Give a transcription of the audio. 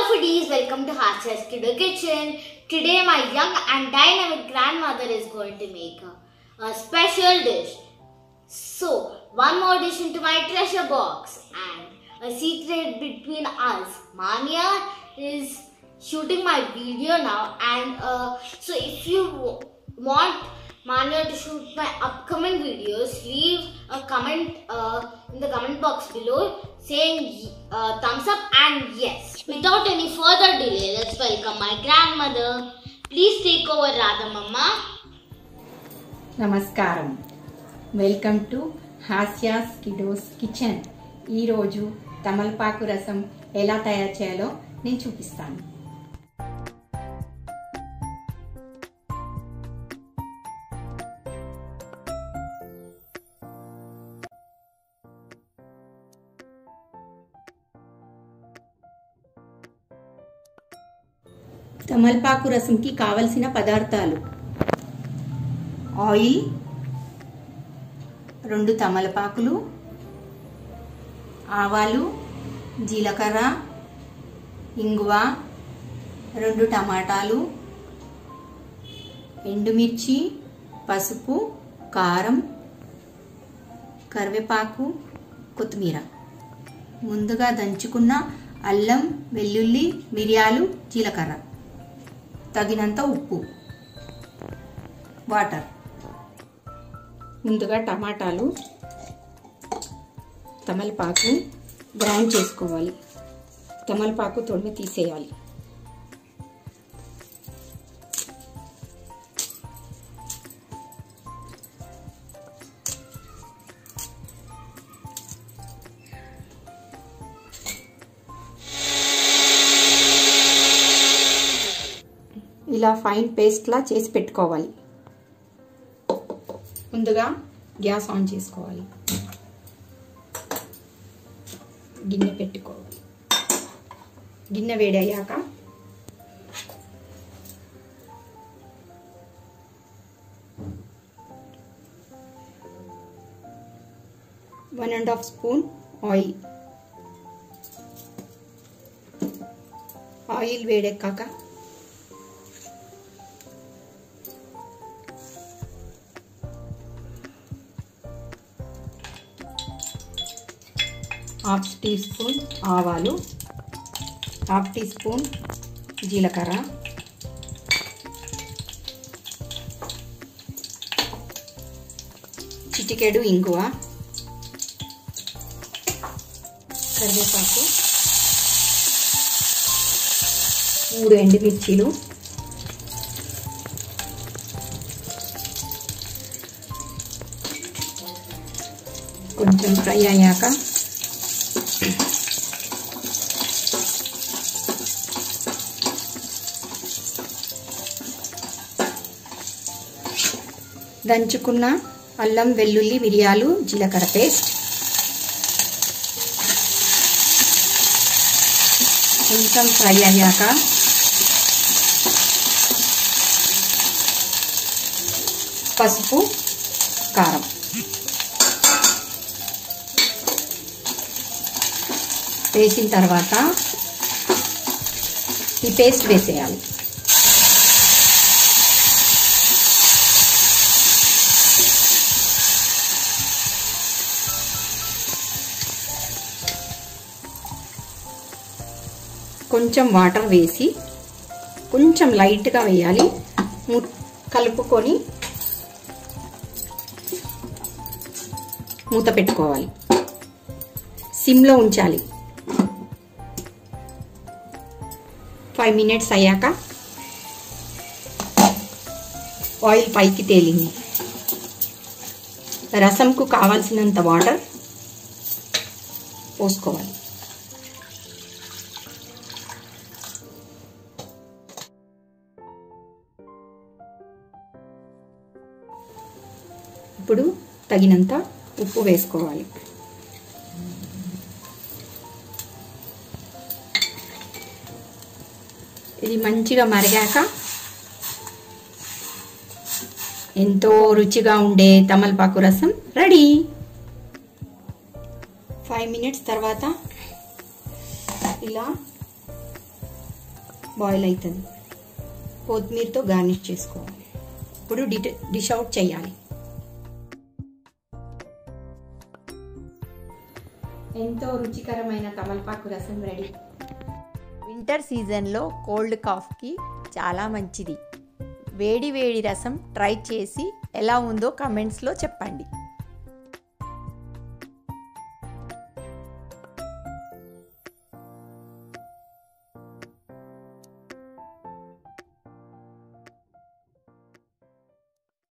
foodies, welcome to Harsha's Kiddo Kitchen. Today my young and dynamic grandmother is going to make a, a special dish. So, one more dish into my treasure box and a secret between us. Mania is shooting my video now and uh, so if you w- want Mania to shoot my upcoming videos, leave a comment uh, in the comment box below saying uh, thumbs up and yes. Without any further delay, let's welcome my grandmother. Please take over Radha Mama. నమస్కారం welcome to Hasya's kiddos kitchen ఈరోజు తమలపాకు రసం ఎలా తయారు చేయాలో నేను చూపిస్తాను తమలపాకు రసంకి కావలసిన పదార్థాలు ఆయిల్ రెండు తమలపాకులు ఆవాలు జీలకర్ర ఇంగువ రెండు టమాటాలు ఎండుమిర్చి పసుపు కారం కరివేపాకు కొత్తిమీర ముందుగా దంచుకున్న అల్లం వెల్లుల్లి మిరియాలు జీలకర్ర తగినంత ఉప్పు వాటర్ ముందుగా టమాటాలు తమలపాకు గ్రైండ్ చేసుకోవాలి తమలపాకు తొడిమి తీసేయాలి ఇలా ఫైన్ పేస్ట్లా చేసి పెట్టుకోవాలి ముందుగా గ్యాస్ ఆన్ చేసుకోవాలి గిన్నె పెట్టుకోవాలి గిన్నె వేడయ్యాక one and half spoon oil oil వేడెక్కాక హాఫ్ టీ స్పూన్ ఆవాలు హాఫ్ టీ స్పూన్ జీలకర్ర చిటికెడు ఇంగువ కరివేపాకు మూడు ఎండుమిర్చీలు కొంచెం ఫ్రై అయ్యాక దంచుకున్న అల్లం వెల్లుల్లి మిరియాలు జీలకర్ర పేస్ట్ కొంచెం ఫ్రై అయ్యాక పసుపు కారం వేసిన తర్వాత ఈ పేస్ట్ వేసేయాలి కొంచెం వాటర్ వేసి కొంచెం లైట్గా వేయాలి కలుపుకొని మూత పెట్టుకోవాలి సిమ్లో ఉంచాలి ఫైవ్ మినిట్స్ అయ్యాక ఆయిల్ పైకి తేలింది రసంకు కావాల్సినంత వాటర్ పోసుకోవాలి ఇప్పుడు తగినంత ఉప్పు వేసుకోవాలి ఇది మంచిగా మరిగాక ఎంతో రుచిగా ఉండే తమలపాకు రసం రెడీ ఫైవ్ మినిట్స్ తర్వాత ఇలా బాయిల్ అవుతుంది కొత్తిమీరతో గార్నిష్ చేసుకోవాలి ఇప్పుడు డిట- డిష్ అవుట్ చేయాలి ఎంతో రుచికరమైన తమలపాకు రసం రెడీ వింటర్ సీజన్లో కోల్డ్ కాఫ్కి చాలా మంచిది వేడి వేడి రసం ట్రై చేసి ఎలా ఉందో కమెంట్స్లో చెప్పండి